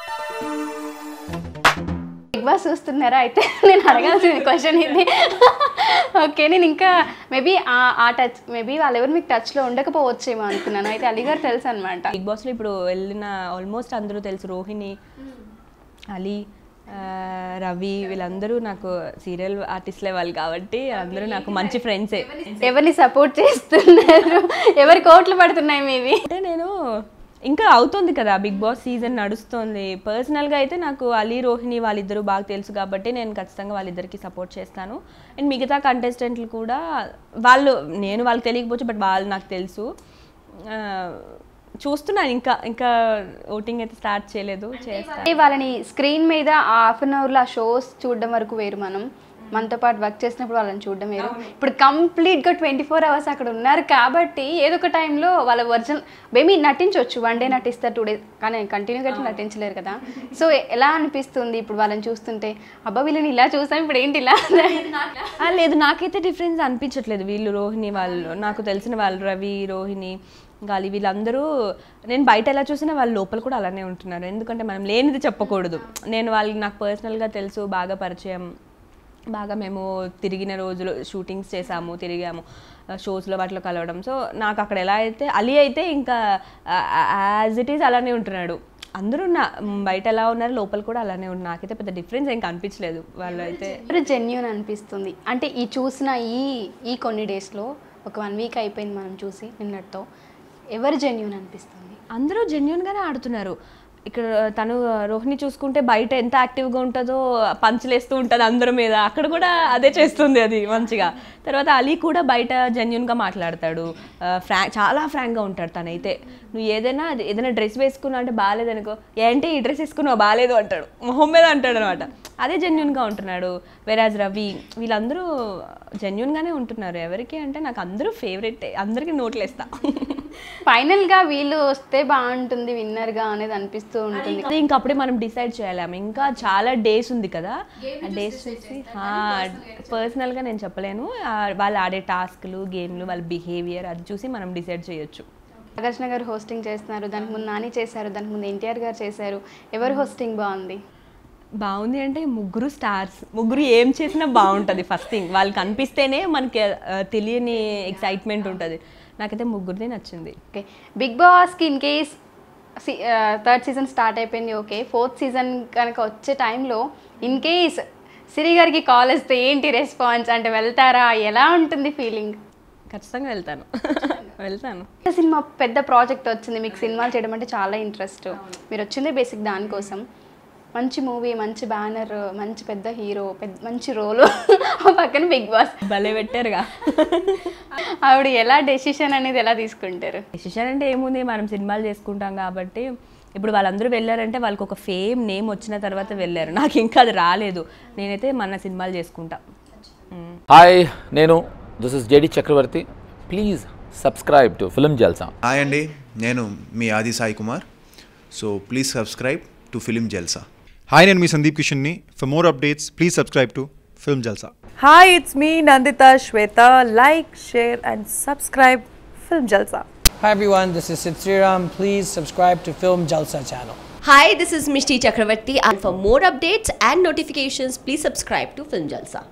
Big boss చూస్తున్నారా అయితే నేను అడగాల్సిన క్వశ్చన్ ఇది ఓకే నేను ఇంకా మేబీ ఆ టచ్ మేబీ వాళ్ళెవరు మీకు టచ్లో ఉండకపోవచ్చేమో అనుకున్నాను అయితే అలీ గారు తెలుసు అనమాట బిగ్ బాస్లో ఇప్పుడు వెళ్ళిన ఆల్మోస్ట్ అందరూ తెలుసు రోహిణి అలీ ఆ, రవి వీళ్ళందరూ నాకు సీరియల్ ఆర్టిస్ట్లే వాళ్ళు కాబట్టి అందరూ నాకు మంచి ఫ్రెండ్సే ఎవరిని సపోర్ట్ చేస్తున్నారు ఎవరి కోట్లు పడుతున్నాయి మీవి అంటే నేను ఇంకా అవుతుంది కదా బిగ్ బాస్ సీజన్ నడుస్తుంది పర్సనల్గా అయితే నాకు అలీ రోహిణి వాళ్ళిద్దరూ బాగా తెలుసు కాబట్టి నేను ఖచ్చితంగా వాళ్ళిద్దరికి సపోర్ట్ చేస్తాను అండ్ మిగతా కంటెస్టెంట్లు కూడా వాళ్ళు నేను వాళ్ళకి తెలియకపోవచ్చు బట్ వాళ్ళు నాకు తెలుసు ఆ, చూస్తున్నాను ఇంకా ఇంకా ఓటింగ్ అయితే స్టార్ట్ చేయలేదు చేస్తాను అంటే వాళ్ళని స్క్రీన్ మీద ఆ హాఫ్ అన్ అవర్లో ఆ షోస్ చూడడం వరకు వేరు మనం మనతో పాటు వర్క్ చేసినప్పుడు వాళ్ళని చూడడం వేరు ఇప్పుడు కంప్లీట్గా ట్వంటీ ఫోర్ అవర్స్ అక్కడ ఉన్నారు కాబట్టి ఏదో ఒక టైంలో వాళ్ళ వర్జన్ మేబీ నటించవచ్చు వన్ డే నటిస్తారు టూ డేస్ కానీ కంటిన్యూగా అయితే నటించలేరు కదా సో ఎలా అనిపిస్తుంది ఇప్పుడు వాళ్ళని చూస్తుంటే అబ్బా వీళ్ళని ఇలా చూసాం ఇప్పుడు ఏంటి ఇలా ఆ, లేదు నాకైతే డిఫరెన్స్ అనిపించట్లేదు వీళ్ళు రోహిణి వాళ్ళు నాకు తెలిసిన వాళ్ళు రవి రోహిణి గాలి వీళ్ళందరూ నేను బయట ఎలా చూసినా వాళ్ళు లోపల కూడా అలానే ఉంటున్నారు ఎందుకంటే మనం లేనిది చెప్పకూడదు నేను వాళ్ళకి నాకు పర్సనల్గా తెలుసు బాగా పరిచయం బాగా మేము తిరిగిన రోజులు షూటింగ్స్ చేసాము తిరిగాము షోస్లో వాటిలో కలవడం సో నాకు అక్కడ ఎలా అయితే అలీ అయితే ఇంకా యాజ్ ఇట్ ఈజ్ అలానే ఉంటున్నాడు అందరూ నా బయట ఎలా ఉన్నారు లోపల కూడా అలానే ఉన్నారు నాకైతే పెద్ద డిఫరెన్స్ ఏం కనిపించలేదు వాళ్ళు అయితే ఎవరు జెన్యున్ అనిపిస్తుంది అంటే ఈ చూసిన ఈ ఈ కొన్ని డేస్లో ఒక వన్ వీక్ అయిపోయింది మనం చూసి నిన్నటితో ఎవరు జెన్యున్ అనిపిస్తుంది అందరూ జెన్యున్గానే ఆడుతున్నారు ఇక్కడ తను రోహిణి చూసుకుంటే బయట ఎంత యాక్టివ్గా ఉంటుందో పంచలేస్తూ ఉంటుంది అందరి మీద అక్కడ కూడా అదే చేస్తుంది అది మంచిగా తర్వాత అలీ కూడా బయట జెన్యున్గా మాట్లాడతాడు ఫ్రా చాలా ఫ్రాంక్గా ఉంటాడు తనైతే నువ్వు ఏదైనా అది ఏదైనా డ్రెస్ వేసుకున్నావు అంటే బాగాలేదనుకో ఏంటి ఈ డ్రెస్ వేసుకున్నావు బాగాలేదు అంటాడు మొహం మీద అంటాడు అనమాట అదే జెన్యున్గా ఉంటున్నాడు వెరాజ్ రవి వీళ్ళందరూ జెన్యున్గానే ఉంటున్నారు ఎవరికి అంటే నాకు అందరూ ఫేవరెట్ అందరికీ నోట్లు వేస్తా ఫైనల్ గా వీళ్ళు వస్తే బాగుంటుంది విన్నర్ గా అనేది అనిపిస్తూ ఉంటుంది అది ఇంకా అప్పుడే మనం డిసైడ్ చేయాలి ఆమె ఇంకా చాలా డేస్ ఉంది కదా ఆ డేస్ చూసి పర్సనల్గా నేను చెప్పలేను ఆ, వాళ్ళు ఆడే టాస్క్లు గేమ్లు వాళ్ళ బిహేవియర్ అది చూసి మనం డిసైడ్ చేయొచ్చు నాగార్జున గారు హోస్టింగ్ చేస్తున్నారు దానికి ముందు నాని చేశారు దానికి ముందు ఎన్టీఆర్ గారు చేశారు ఎవరు హోస్టింగ్ బాగుంది బాగుంది అంటే ముగ్గురు స్టార్స్ ముగ్గురు ఏం చేసినా బాగుంటుంది ఫస్ట్ థింగ్ వాళ్ళు కనిపిస్తేనే మనకి ఆ, తెలియని ఎక్సైట్మెంట్ ఉంటుంది నాకైతే ముగ్గురిది నచ్చింది ఓకే బిగ్ బాస్కి in case third season start అయిపోయింది ఓకే ఫోర్త్ సీజన్ కనుక వచ్చే టైంలో ఇన్ కేస్ సిరి గారికి కాల్ వస్తే ఏంటి రెస్పాన్స్ అంటే వెళ్తారా ఎలా ఉంటుంది ఫీలింగ్ ఖచ్చితంగా వెళ్తాను వెళ్తాను సినిమా పెద్ద ప్రాజెక్ట్ వచ్చింది మీకు సినిమాలు చేయడం అంటే చాలా ఇంట్రెస్ట్ మీరు వచ్చిందే బేసిక్ దానికోసం మంచి మూవీ మంచి బ్యానర్ మంచి పెద్ద హీరో పెద్ద మంచి రోలు పక్కన బిగ్ బాస్ భలే పెట్టారుగా ఆవిడ ఎలా డెసిషన్ అనేది ఎలా తీసుకుంటారు డెసిషన్ అంటే ఏముంది మనం సినిమాలు చేసుకుంటాం కాబట్టి ఇప్పుడు వాళ్ళందరూ వెళ్ళారంటే వాళ్ళకి ఒక ఫేమ్ నేమ్ వచ్చిన తర్వాత వెళ్ళారు నాకు ఇంకా అది రాలేదు నేనైతే మన సినిమాలు చేసుకుంటా మ్మ్. హాయ్ నేను this is JD Chakravarthy please subscribe to film Jalsa hi అండి నేను మీ Aadi Sai Kumar so please subscribe to film Jalsa hi నేను మీ సందీప్ కిషన్ని for more updates please subscribe to film Jalsa Hi, it's me Nandita Shweta. Like, share, and subscribe Film Jalsa. Hi everyone, this is Sid Sriram. Please subscribe to Film Jalsa channel. Hi, this is Mishti Chakravarti and for more updates and notifications, please subscribe to Film Jalsa.